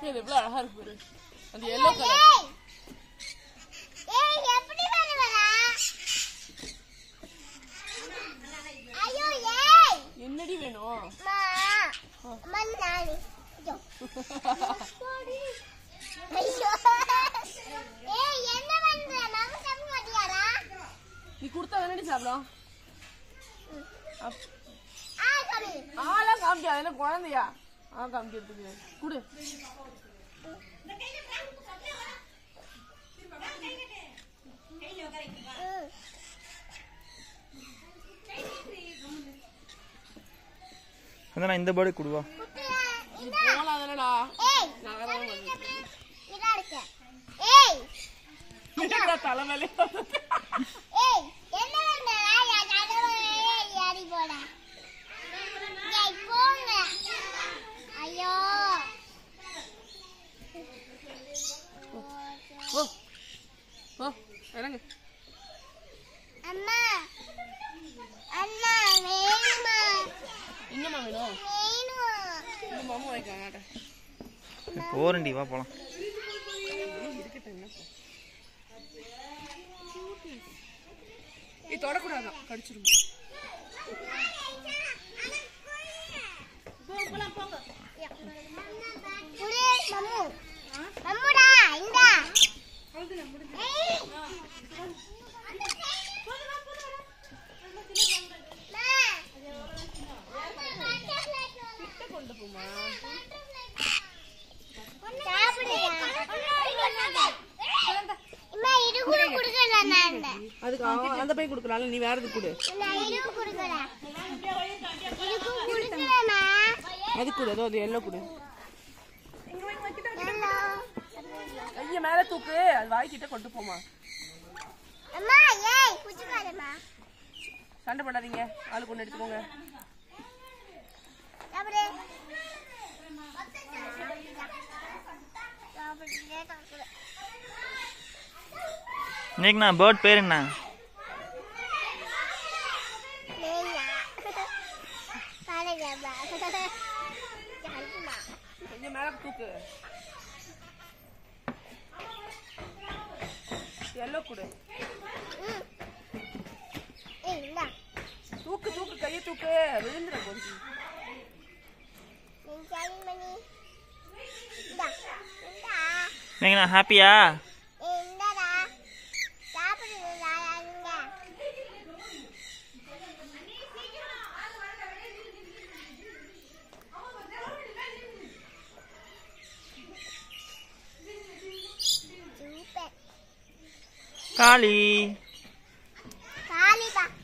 இது எவ்வளவு அழகா இருக்கு பாரு அந்த எல்லோ கலர் ஏய் ஏய் எப்படி வருவடா ஐயோ ஏய் என்னடி வேணும் மா மண்ணாடி ஐயோ ஐயோ ஏய் என்ன பண்ற மாமா சாப்பிட மாட்டியாரா நீ கொடுத்தா தானடி சாப்பிடும் அப்- ஆ சாமி ஆளா காமிக்காது என்ன குழந்தையா ஆ காமிக்கிறதுக்கு குடு ம் அதான் இந்த பேர்டு கொடுவா குட்டியா நீ போலாம் தானடா ஏய் நான் வேற ஒண்ணு இதா இருக்க ஏய் இல்லடா, தலை மேலே ஏய் என்ன பண்றா யா கடவுளே யாரி போட ஏய் போங்க ஐயோ ஓ ஓ இறங்கு அம்மா அண்ணா வேணுமா இன்னுமா வேணும் வேணும் இந்த மாமா வைக்க மாட்டேன் போறண்டி வா போலாம் இருக்கட்டும் என்ன நீ தொடக்கூடாதான் கடிச்சிரும் குடு மம்மு மம்முடா இந்தா ஏய். அம்மா. கொண்டு போமா அம்மா, இது கூட குடுக்கல நான். அதுக்கு அவன் அந்த பையன் கொடுக்கலாம்ல நீ வேற கொடு நான் இதுக்கு குடுக்கல. இதுக்கு குடுக்கலம்மா. அது கொடு அதோ அது எல்லோ கொடு Hello. கைய மேல தூக்கு அது வாய்க்கிட்ட கொண்டு போமா அம்மா, ஏய், குச்சிக்காதம்மா. சண்டை போடாதீங்க ஆளுக்கு ஒன்று எடுத்துக்கோங்க சாப்பிடு. சாப்பிடுறே, சாப்பிடு. இன்னைக்கு நான் பேர்ட் பேர் என்ன லேலா. பாருங்கம்மா. ஜாலிமா. கைய மேல தூக்கு எல்லோ கொடு ம். ஏய், இந்தா. தூக்கு தூக்கு கைய தூக்கு விழுந்துட கொஞ்சம் நீ ஜாலிமணி. இந்தா. இந்தா. இன்னைக்கு நான் ஹாப்பியா ஏய், இந்தாடா. சாப்பிடுறீங்களா, நீங்க? சூப்பர். காளி காளிபா